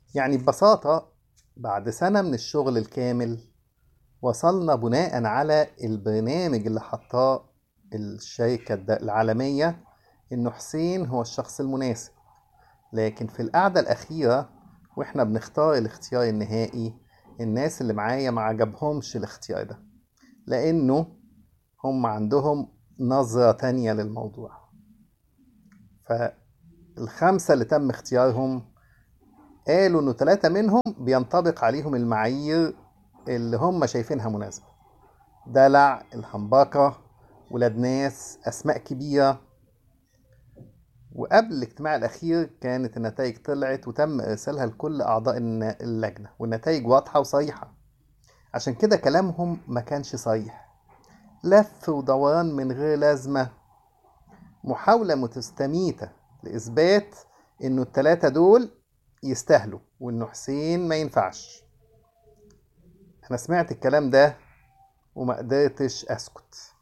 يعني ببساطة بعد سنة من الشغل الكامل وصلنا بناء على البرنامج اللي حطاه الشركة الد- العالمية إنه حسين هو الشخص المناسب لكن في القعدة الأخيرة وإحنا بنختار الاختيار النهائي الناس اللي معايا ما عجبهمش الاختيار ده لأنه هم عندهم نظرة تانية للموضوع فالخمسة اللي تم اختيارهم قالوا إنه ثلاثة منهم بينطبق عليهم المعايير اللي هم شايفينها مناسبة دلع الهمباكة ولاد ناس أسماء كبيرة وقبل الاجتماع الأخير كانت النتائج طلعت وتم إرسالها لكل أعضاء الن- اللجنة والنتائج واضحة وصريحة عشان كده كلامهم ما كانش صريح لف ودوران من غير لازمة محاولة متستميتة لإثبات إنه التلاتة دول يستاهلوا وإنه حسين ما ينفعش أنا سمعت الكلام ده وما قدرتش أسكت